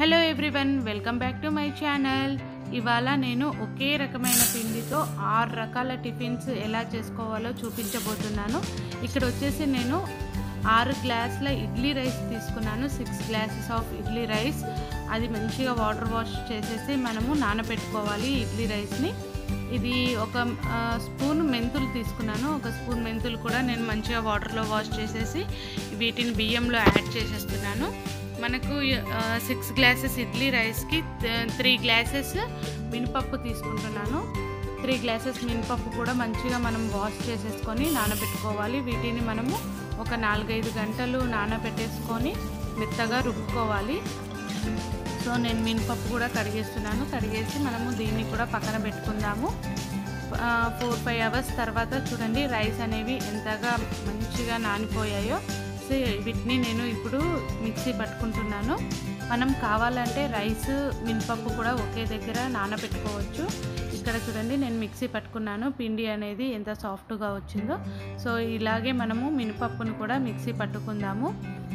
hello everyone welcome back to my channel ఇవాళ నేను ఒకే రకమైన పిండితో ఆరు రకాల టిఫిన్స్ ఎలా చేసుకోవాలో చూపించబోతున్నాను ఇక్కడ వచ్చేసి నేను ఆరు గ్లాసుల ఇడ్లీ రైస్ తీసుకున్నాను six glasses of idli rice అది మంచిగా వాటర్ వాష్ చేసేసి మనము నానబెట్టుకోవాలి ఇడ్లీ రైస్ని ఇది ఒక ఆ, స్పూన్ మెంతులు తీసుకున్నాను ఒక స్పూన్ మెంతులు కూడా నేను మంచిగా వాటర్లో వాష్ చేసేసి వీటిని బియ్యంలో యాడ్ చేసేస్తున్నాను మనకు సిక్స్ గ్లాసెస్ ఇడ్లీ రైస్కి త్రీ గ్లాసెస్ మినపప్పు తీసుకుంటున్నాను త్రీ గ్లాసెస్ మినపప్పు కూడా మంచిగా మనం వాష్ చేసేసుకొని నానబెట్టుకోవాలి వీటిని మనము ఒక నాలుగైదు గంటలు నానబెట్టేసుకొని మెత్తగా రుబ్బుకోవాలి సో నేను మినపప్పు కూడా కడిగేస్తున్నాను కడిగేసి మనము దీన్ని కూడా పక్కన పెట్టుకుందాము ఫోర్ ఫైవ్ అవర్స్ తర్వాత చూడండి రైస్ అనేవి ఎంతగా మంచిగా నానిపోయాయో సో వీటిని నేను ఇప్పుడు మిక్సీ పట్టుకుంటున్నాను మనం కావాలంటే రైస్ మినపప్పు కూడా ఒకే దగ్గర నానబెట్టుకోవచ్చు ఇక్కడ చూడండి నేను మిక్సీ పట్టుకున్నాను పిండి అనేది ఎంత సాఫ్ట్గా వచ్చిందో సో ఇలాగే మనము మినపప్పును కూడా మిక్సీ పట్టుకుందాము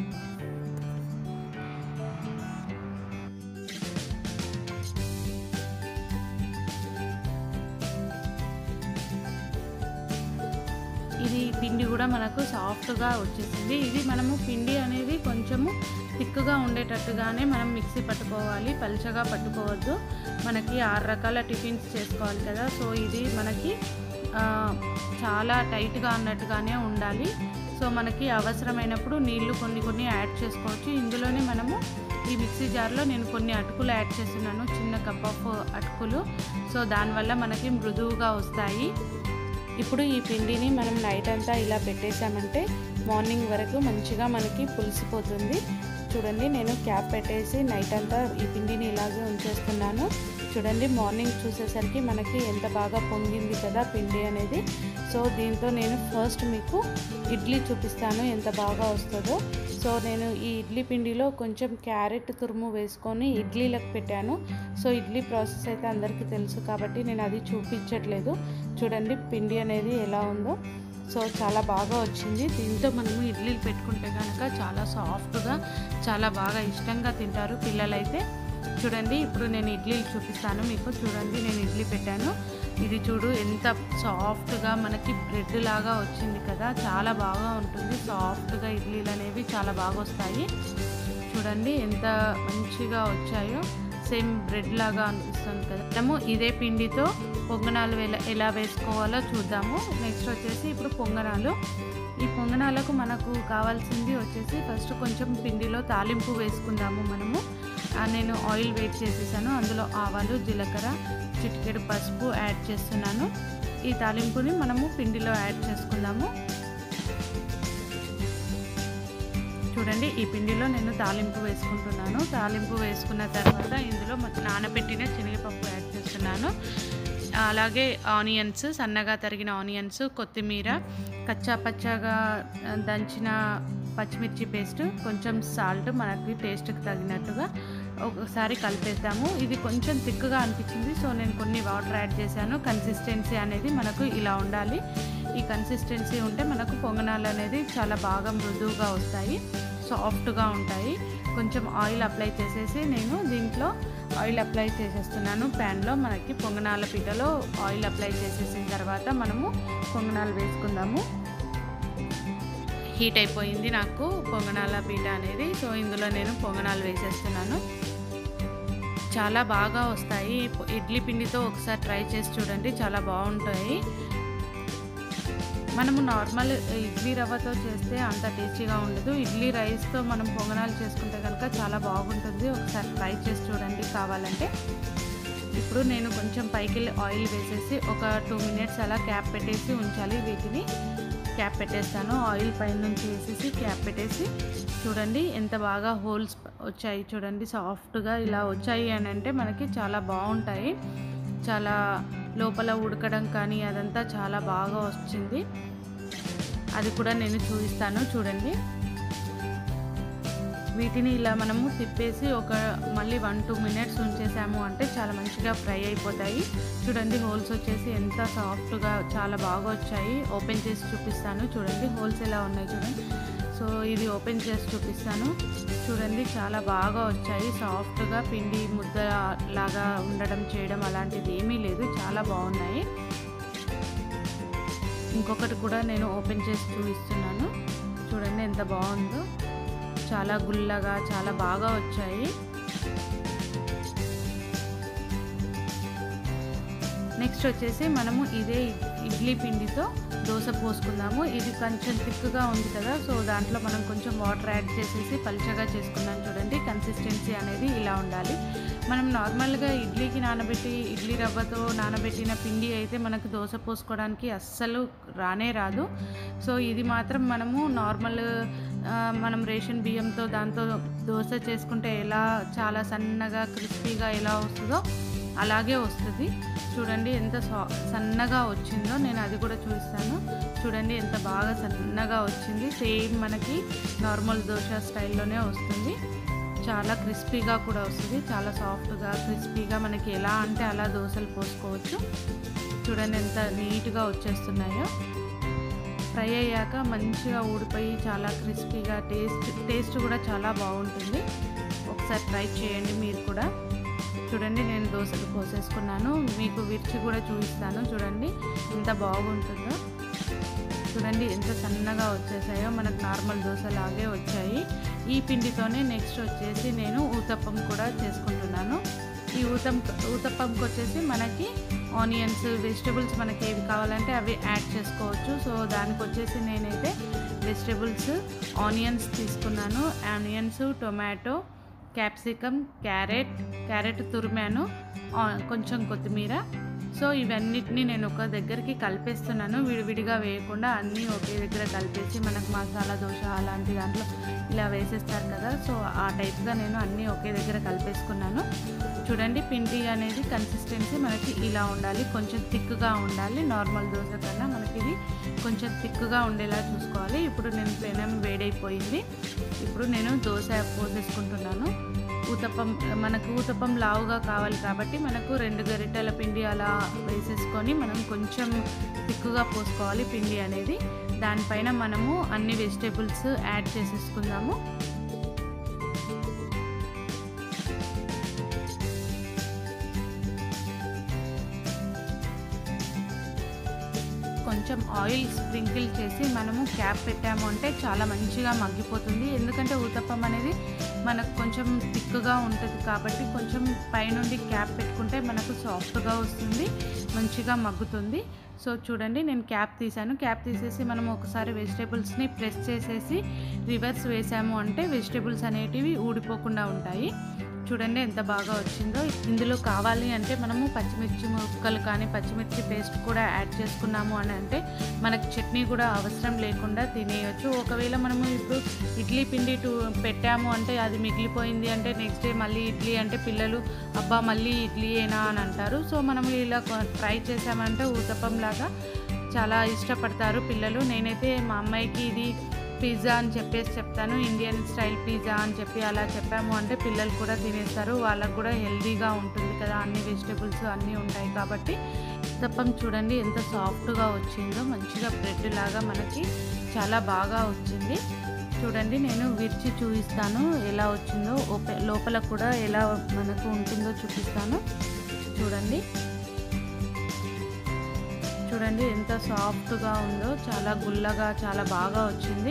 ఇది పిండి కూడా మనకు సాఫ్ట్గా వచ్చేసింది ఇది మనము పిండి అనేది కొంచెము థిక్గా ఉండేటట్టుగానే మనం మిక్సీ పట్టుకోవాలి పలుచగా పట్టుకోవద్దు మనకి ఆరు రకాల టిఫిన్స్ చేసుకోవాలి కదా సో ఇది మనకి ఆ, చాలా టైట్గా అన్నట్టుగానే ఉండాలి సో మనకి అవసరమైనప్పుడు నీళ్లు కొన్ని కొన్ని యాడ్ చేసుకోవచ్చు ఇందులోనే మనము ఈ మిక్సీ జార్లో నేను కొన్ని అటుకులు యాడ్ చేస్తున్నాను చిన్న కప్ ఆఫ్ అటుకులు సో దానివల్ల మనకి మృదువుగా వస్తాయి ఇప్పుడు ఈ పిండిని మనం నైట్ అంతా ఇలా పెట్టేసామంటే మార్నింగ్ వరకు మంచిగా మనకి పులిసిపోతుంది చూడండి నేను క్యాప్ పెట్టేసి నైట్ అంతా ఈ పిండిని ఇలాగే ఉంచేస్తున్నాను చూడండి మార్నింగ్ చూసేసరికి మనకి ఎంత బాగా పొంగింది కదా పిండి అనేది సో దీంతో నేను ఫస్ట్ మీకు ఇడ్లీ చూపిస్తాను ఎంత బాగా వస్తుందో సో నేను ఈ ఇడ్లీ పిండిలో కొంచెం క్యారెట్ తురుము వేసుకొని ఇడ్లీలకు పెట్టాను సో ఇడ్లీ ప్రాసెస్ అయితే అందరికీ తెలుసు కాబట్టి నేను అది చూపించట్లేదు చూడండి పిండి అనేది ఎలా ఉందో సో చాలా బాగా వచ్చింది దీంతో మనము ఇడ్లీలు పెట్టుకుంటే కనుక చాలా సాఫ్ట్గా చాలా బాగా ఇష్టంగా తింటారు పిల్లలైతే చూడండి ఇప్పుడు నేను ఇడ్లీలు చూపిస్తాను మీకు చూడండి నేను ఇడ్లీ పెట్టాను ఇది చూడు ఎంత సాఫ్ట్గా మనకి బ్రెడ్ లాగా వచ్చింది కదా చాలా బాగా ఉంటుంది సాఫ్ట్గా ఇడ్లీలు అనేవి చాలా బాగా వస్తాయి చూడండి ఎంత మంచిగా వచ్చాయో సేమ్ బ్రెడ్ లాగా అనిపిస్తుంది కదా మనము ఇదే పిండితో పొంగనాలు ఎలా ఎలా వేసుకోవాలో చూద్దాము నెక్స్ట్ వచ్చేసి ఇప్పుడు పొంగనాలు ఈ పొంగనాలకు మనకు కావాల్సింది వచ్చేసి ఫస్ట్ కొంచెం పిండిలో తాలింపు వేసుకుందాము మనము ఆ, నేను ఆయిల్ వేట్ చేసేసాను అందులో ఆవాలు జీలకర్ర చిటికెడు పసుపు యాడ్ చేస్తున్నాను ఈ తాలింపుని మనము పిండిలో యాడ్ చేసుకుందాము చూడండి ఈ పిండిలో నేను తాలింపు వేసుకుంటున్నాను తాలింపు వేసుకున్న తర్వాత ఇందులో మొత్తం నానబెట్టిన శనగపప్పు యాడ్ చేస్తున్నాను అలాగే ఆనియన్స్ సన్నగా తరిగిన ఆనియన్స్ కొత్తిమీర కచ్చా పచ్చాగా ఆ, దంచిన పచ్చిమిర్చి పేస్ట్ కొంచెం సాల్ట్ మనకి టేస్ట్కి తగినట్టుగా ఒకసారి కలిపేద్దాము ఇది కొంచెం థిక్గా అనిపించింది సో నేను కొన్ని వాటర్ యాడ్ చేశాను కన్సిస్టెన్సీ అనేది మనకు ఇలా ఉండాలి ఈ కన్సిస్టెన్సీ ఉంటే మనకు పొంగనాలు అనేది చాలా బాగా మృదువుగా వస్తాయి సాఫ్ట్గా ఉంటాయి కొంచెం ఆయిల్ అప్లై చేసేసి నేను దీంట్లో ఆయిల్ అప్లై చేసేస్తున్నాను ప్యాన్లో మనకి పొంగనాల పీటలో ఆయిల్ అప్లై చేసేసిన తర్వాత మనము పొంగనాలు వేసుకుందాము హీట్ అయిపోయింది నాకు పొంగనాల పీట అనేది సో ఇందులో నేను పొంగనాలు వేసేస్తున్నాను చాలా బాగా వస్తాయి ఇడ్లీ పిండితో ఒకసారి ట్రై చేసి చూడండి చాలా బాగుంటాయి మనము నార్మల్ ఇడ్లీ రవ్వతో చేస్తే అంత టేస్టీగా ఉండదు ఇడ్లీ రైస్తో మనం పొంగనాలు చేసుకుంటే కనుక చాలా బాగుంటుంది ఒకసారి ట్రై చేసి చూడండి కావాలంటే ఇప్పుడు నేను కొంచెం పైకి ఆయిల్ వేసేసి ఒక టూ మినిట్స్ అలా క్యాప్ పెట్టేసి ఉంచాలి వీటిని క్యాప్ పెట్టేస్తాను ఆయిల్ పైన నుంచి వేసేసి క్యాప్ పెట్టేసి చూడండి ఎంత బాగా హోల్స్ వచ్చాయి చూడండి సాఫ్ట్గా ఇలా వచ్చాయి అని అంటే మనకి చాలా బాగుంటాయి చాలా లోపల ఉడకడం కానీ అదంతా చాలా బాగా వచ్చింది అది కూడా నేను చూపిస్తాను చూడండి వీటిని ఇలా మనము తిప్పేసి ఒక మళ్ళీ వన్ టూ మినిట్స్ ఉంచేసాము అంటే చాలా మంచిగా ఫ్రై అయిపోతాయి చూడండి హోల్స్ వచ్చేసి ఎంత సాఫ్ట్గా చాలా బాగా వచ్చాయి ఓపెన్ చేసి చూపిస్తాను చూడండి హోల్స్ ఎలా ఉన్నాయి చూడండి సో ఇది ఓపెన్ చేసి చూపిస్తాను చూడండి చాలా బాగా వచ్చాయి సాఫ్ట్గా పిండి ముద్ద లాగా ఉండడం చేయడం అలాంటిది ఏమీ లేదు చాలా బాగున్నాయి ఇంకొకటి కూడా నేను ఓపెన్ చేసి చూపిస్తున్నాను చూడండి ఎంత బాగుందో చాలా గుల్లగా చాలా బాగా వచ్చాయి నెక్స్ట్ వచ్చేసి మనము ఇదే ఇడ్లీ పిండితో దోశ పోసుకుందాము ఇది కొంచెం థిక్గా ఉంది కదా సో దాంట్లో మనం కొంచెం వాటర్ యాడ్ చేసేసి పలుచగా చేసుకుందాం చూడండి కన్సిస్టెన్సీ అనేది ఇలా ఉండాలి మనం నార్మల్గా ఇడ్లీకి నానబెట్టి ఇడ్లీ రవ్వతో నానబెట్టిన పిండి అయితే మనకు దోశ పోసుకోవడానికి అస్సలు రానే రాదు సో ఇది మాత్రం మనము నార్మల్ మనం రేషన్ బియ్యంతో దాంతో దోశ చేసుకుంటే ఎలా చాలా సన్నగా క్రిస్పీగా ఎలా వస్తుందో అలాగే వస్తుంది చూడండి ఎంత సన్నగా వచ్చిందో నేను అది కూడా చూపిస్తాను చూడండి ఎంత బాగా సన్నగా వచ్చింది సేమ్ మనకి నార్మల్ దోశ స్టైల్లోనే వస్తుంది చాలా క్రిస్పీగా కూడా వస్తుంది చాలా సాఫ్ట్గా క్రిస్పీగా మనకి ఎలా అంటే అలా దోశలు పోసుకోవచ్చు చూడండి ఎంత నీట్గా వచ్చేస్తున్నాయో ఫ్రై అయ్యాక మంచిగా ఊడిపోయి చాలా క్రిస్పీగా టేస్ట్ టేస్ట్ కూడా చాలా బాగుంటుంది ఒకసారి ట్రై చేయండి మీరు కూడా చూడండి నేను దోశలు పోసేసుకున్నాను మీకు విరిచి కూడా చూపిస్తాను చూడండి ఎంత బాగుంటుందో చూడండి ఎంత సన్నగా వచ్చేసాయో మనకు నార్మల్ దోశ లాగే వచ్చాయి ఈ పిండితోనే నెక్స్ట్ వచ్చేసి నేను ఊతప్పం కూడా చేసుకుంటున్నాను ఈ ఊతం ఊతప్పంకి వచ్చేసి మనకి ఆనియన్స్ వెజిటబుల్స్ మనకి ఏవి కావాలంటే అవి యాడ్ చేసుకోవచ్చు సో దానికి వచ్చేసి నేనైతే వెజిటబుల్స్ ఆనియన్స్ తీసుకున్నాను onions tomato capsicum carrot carrot తురిమాను కొంచెం కొత్తిమీర సో ఇవన్నిటిని నేను ఒక దగ్గరికి కలిపేస్తున్నాను విడివిడిగా వేయకుండా అన్నీ ఒకే దగ్గర కలిపేసి మనకు మసాలా దోశ అలాంటి దాంట్లో ఇలా వేసేస్తారు కదా సో ఆ టైప్గా నేను అన్నీ ఒకే దగ్గర కలిపేసుకున్నాను చూడండి పిండి అనేది కన్సిస్టెన్సీ మనకి ఇలా ఉండాలి కొంచెం థిక్గా ఉండాలి నార్మల్ దోశ కన్నా మనకి ఇది కొంచెం థిక్గా ఉండేలా చూసుకోవాలి ఇప్పుడు నేను ప్లేనం వేడైపోయింది ఇప్పుడు నేను దోశ పోసేసుకుంటున్నాను ఊతప్పం మనకు ఊతప్పం లావుగా కావాలి కాబట్టి మనకు రెండు గరిటెల పిండి అలా వేసేసుకొని మనం కొంచెం తిక్కుగా పోసుకోవాలి పిండి అనేది దానిపైన మనము అన్ని వెజిటేబుల్స్ యాడ్ చేసేసుకుందాము కొంచెం ఆయిల్ స్ప్రింకిల్ చేసి మనము క్యాప్ పెట్టాము అంటే చాలా మంచిగా మగ్గిపోతుంది ఎందుకంటే ఊతప్పం అనేది మనకు కొంచెం థిక్గా ఉంటుంది కాబట్టి కొంచెం పైనుండి క్యాప్ పెట్టుకుంటే మనకు సాఫ్ట్గా వస్తుంది మంచిగా మగ్గుతుంది సో చూడండి నేను క్యాప్ తీసాను క్యాప్ తీసేసి మనం ఒకసారి వెజిటేబుల్స్ని ప్రెస్ చేసేసి రివర్స్ వేసాము అంటే వెజిటేబుల్స్ అనేటివి ఊడిపోకుండా ఉంటాయి చూడండి ఎంత బాగా వచ్చిందో ఇందులో కావాలి అంటే మనము పచ్చిమిర్చి ముక్కలు కానీ పచ్చిమిర్చి పేస్ట్ కూడా యాడ్ చేసుకున్నాము అని అంటే మనకు చట్నీ కూడా అవసరం లేకుండా తినేయచ్చు ఒకవేళ మనము ఇప్పుడు ఇడ్లీ పిండి టూ పెట్టాము అంటే అది మిగిలిపోయింది అంటే నెక్స్ట్ డే మళ్ళీ ఇడ్లీ అంటే పిల్లలు అబ్బా మళ్ళీ ఇడ్లీయేనా అని అంటారు సో మనము ఇలా ట్రై చేసామంటే ఊతప్పం లాగా చాలా ఇష్టపడతారు పిల్లలు నేనైతే మా అమ్మాయికి ఇది పిజ్జా అని చెప్పేసి చెప్తాను ఇండియన్ స్టైల్ పిజ్జా అని చెప్పి అలా చెప్పాము అంటే పిల్లలు కూడా తినేస్తారు వాళ్ళకు కూడా హెల్దీగా ఉంటుంది కదా అన్ని వెజిటేబుల్స్ అన్నీ ఉంటాయి కాబట్టి తప్పం చూడండి ఎంత సాఫ్ట్గా వచ్చిందో మంచిగా బ్రెడ్ లాగా మనకి చాలా బాగా వచ్చింది చూడండి నేను విరిచి చూపిస్తాను ఎలా వచ్చిందో లోపల కూడా ఎలా మనకు ఉంటుందో చూపిస్తాను చూడండి చూడండి ఎంత సాఫ్ట్గా ఉందో చాలా గుల్లగా చాలా బాగా వచ్చింది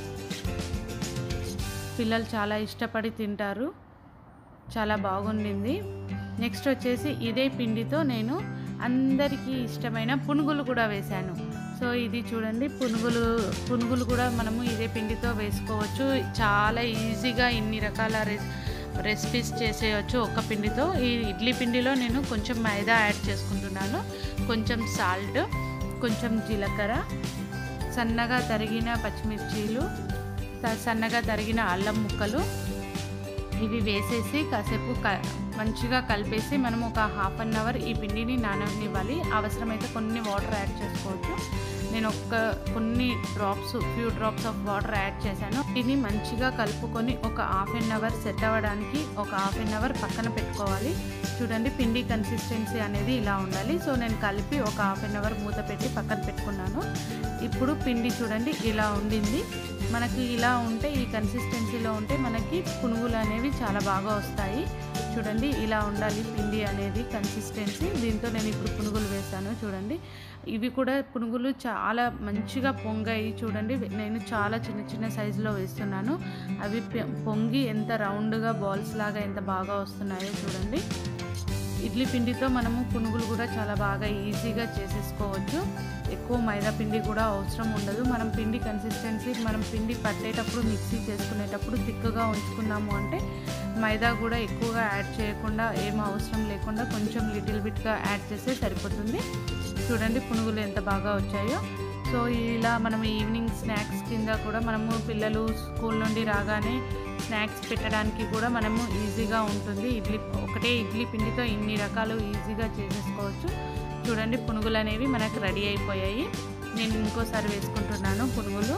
పిల్లలు చాలా ఇష్టపడి తింటారు చాలా బాగుండింది నెక్స్ట్ వచ్చేసి ఇదే పిండితో నేను అందరికీ ఇష్టమైన పునుగులు కూడా వేశాను సో ఇది చూడండి పునుగులు పునుగులు కూడా మనము ఇదే పిండితో వేసుకోవచ్చు చాలా ఈజీగా ఇన్ని రకాల రెస్ రెసిపీస్ చేసేయచ్చు ఒక పిండితో ఈ ఇడ్లీ పిండిలో నేను కొంచెం మైదా యాడ్ చేసుకుంటున్నాను కొంచెం సాల్ట్ కొంచెం జీలకర్ర సన్నగా తరిగిన పచ్చిమిర్చీలు సన్నగా తరిగిన అల్లం ముక్కలు ఇవి వేసేసి కాసేపు క మంచిగా కలిపేసి మనం ఒక హాఫ్ అన్ అవర్ ఈ పిండిని నాననివ్వాలి అవసరమైతే కొన్ని వాటర్ యాడ్ చేసుకోవచ్చు నేను ఒక కొన్ని drops few drops of water add చేశాను దీన్ని మంచిగా కలుపుకొని ఒక హాఫ్ అన్ అవర్ సెట్ అవ్వడానికి ఒక హాఫ్ అన్ అవర్ పక్కన పెట్టుకోవాలి చూడండి పిండి కన్సిస్టెన్సీ అనేది ఇలా ఉండాలి సో నేను కలిపి ఒక హాఫ్ అన్ అవర్ మూత పెట్టి పక్కన పెట్టుకున్నాను ఇప్పుడు పిండి చూడండి ఇలా ఉండింది మనకి ఇలా ఉంటే ఈ కన్సిస్టెన్సీలో ఉంటే మనకి పునుగులు అనేవి చాలా బాగా వస్తాయి చూడండి ఇలా ఉండాలి పిండి అనేది కన్సిస్టెన్సీ దీంతో నేను ఇప్పుడు పునుగులు వేస్తాను చూడండి ఇవి కూడా పునుగులు చాలా మంచిగా పొంగాయి చూడండి నేను చాలా చిన్న చిన్న సైజులో వేస్తున్నాను అవి పె- పొంగి ఎంత రౌండ్గా బాల్స్ లాగా ఎంత బాగా వస్తున్నాయో చూడండి ఇడ్లీ పిండితో మనము పునుగులు కూడా చాలా బాగా ఈజీగా చేసేసుకోవచ్చు ఎక్కువ మైదా పిండి కూడా అవసరం ఉండదు మనం పిండి కన్సిస్టెన్సీ మనం పిండి పట్టేటప్పుడు మిక్సీ చేసుకునేటప్పుడు తిక్కుగా ఉంచుకున్నాము అంటే మైదా కూడా ఎక్కువగా యాడ్ చేయకుండా ఏం అవసరం లేకుండా కొంచెం లిటిల్ బిట్గా యాడ్ చేస్తే సరిపోతుంది చూడండి పునుగులు ఎంత బాగా వచ్చాయో సో ఇలా మనం ఈవినింగ్ స్నాక్స్ కింద కూడా మనము పిల్లలు స్కూల్ నుండి రాగానే స్నాక్స్ పెట్టడానికి కూడా మనము ఈజీగా ఉంటుంది ఇడ్లీ ఒకటే ఇడ్లీ పిండితో ఇన్ని రకాలు ఈజీగా చేసేసుకోవచ్చు చూడండి పునుగులు అనేవి మనకు రెడీ అయిపోయాయి నేను ఇంకోసారి వేసుకుంటున్నాను పునుగులు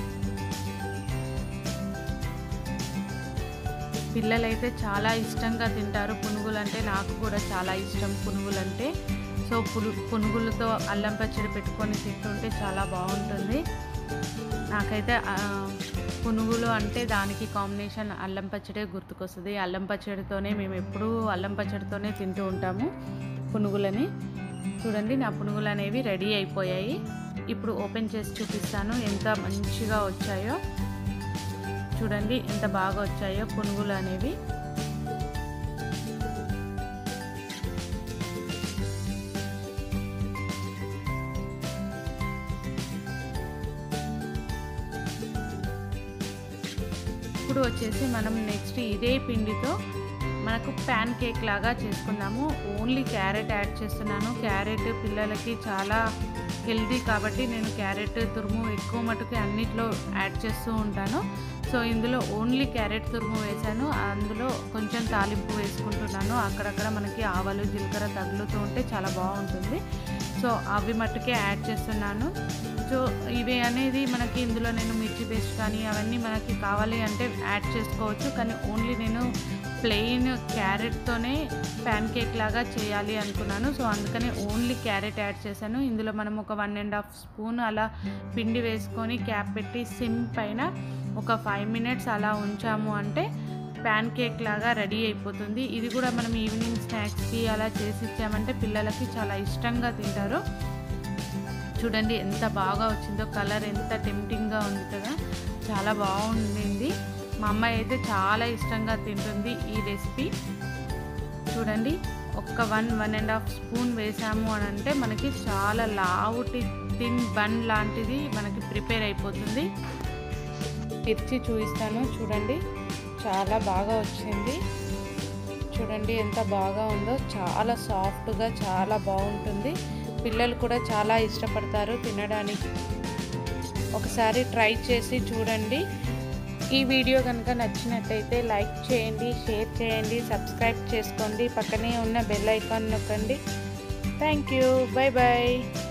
పిల్లలైతే చాలా ఇష్టంగా తింటారు పునుగులు అంటే నాకు కూడా చాలా ఇష్టం పునుగులు అంటే సో పులు పునుగులతో అల్లం పచ్చడి పెట్టుకొని తింటుంటే చాలా బాగుంటుంది నాకైతే ఆ, పునుగులు అంటే దానికి కాంబినేషన్ అల్లం పచ్చడే గుర్తుకొస్తుంది అల్లం పచ్చడితోనే మేము ఎప్పుడూ అల్లం పచ్చడితోనే తింటూ ఉంటాము పునుగులని చూడండి నా పునుగులు అనేవి రెడీ అయిపోయాయి ఇప్పుడు ఓపెన్ చేసి చూపిస్తాను ఎంత మంచిగా వచ్చాయో చూడండి ఎంత బాగా వచ్చాయో పునుగులు అనేవి ఇప్పుడు వచ్చేసి మనం నెక్స్ట్ ఇదే పిండితో మనకు ప్యాన్ కేక్ లాగా చేసుకుందాము ఓన్లీ క్యారెట్ యాడ్ చేస్తున్నాను క్యారెట్ పిల్లలకి చాలా హెల్దీ కాబట్టి నేను క్యారెట్ తురుము ఎక్కువ మటుకు అన్నిట్లో యాడ్ చేస్తూ ఉంటాను సో ఇందులో ఓన్లీ క్యారెట్ తురుము వేశాను అందులో కొంచెం తాలింపు వేసుకుంటున్నాను అక్కడక్కడ మనకి ఆవాలు జీలకర్ర తగులుతూ ఉంటే చాలా బాగుంటుంది సో అవి మట్టుకే యాడ్ చేస్తున్నాను సో ఇవి అనేది మనకి ఇందులో నేను మిర్చి పేస్ట్ కానీ అవన్నీ మనకి కావాలి అంటే యాడ్ చేసుకోవచ్చు కానీ ఓన్లీ నేను ప్లెయిన్ క్యారెట్తోనే ప్యాన్ కేక్ లాగా చేయాలి అనుకున్నాను సో అందుకనే ఓన్లీ క్యారెట్ యాడ్ చేశాను ఇందులో మనం ఒక వన్ అండ్ హాఫ్ స్పూన్ అలా పిండి వేసుకొని క్యాప్ పెట్టి సిమ్ పైన ఒక ఫైవ్ మినిట్స్ అలా ఉంచాము అంటే ప్యాన్ కేక్ లాగా రెడీ అయిపోతుంది ఇది కూడా మనం ఈవినింగ్ స్నాక్స్కి అలా చేసి ఇచ్చామంటే పిల్లలకి చాలా ఇష్టంగా తింటారు చూడండి ఎంత బాగా వచ్చిందో కలర్ ఎంత టెంప్టింగ్గా ఉంది కదా చాలా బాగుండింది మా అమ్మాయి అయితే చాలా ఇష్టంగా తింటుంది ఈ రెసిపీ చూడండి ఒక్క one one and half spoon వేసాము అని అంటే మనకి చాలా లావుటి థిన్ బన్ లాంటిది మనకి ప్రిపేర్ అయిపోతుంది తెరిచి చూపిస్తాను చూడండి చాలా బాగా వచ్చింది చూడండి ఎంత బాగా ఉందో చాలా సాఫ్ట్గా చాలా బాగుంటుంది పిల్లలు కూడా చాలా ఇష్టపడతారు తినడానికి ఒకసారి ట్రై చేసి చూడండి ఈ వీడియో కనుక నచ్చినట్టయితే లైక్ చేయండి షేర్ చేయండి సబ్స్క్రైబ్ చేసుకోండి పక్కనే ఉన్న బెల్ ఐకాన్ నొక్కండి థ్యాంక్ యూ బాయ్ బాయ్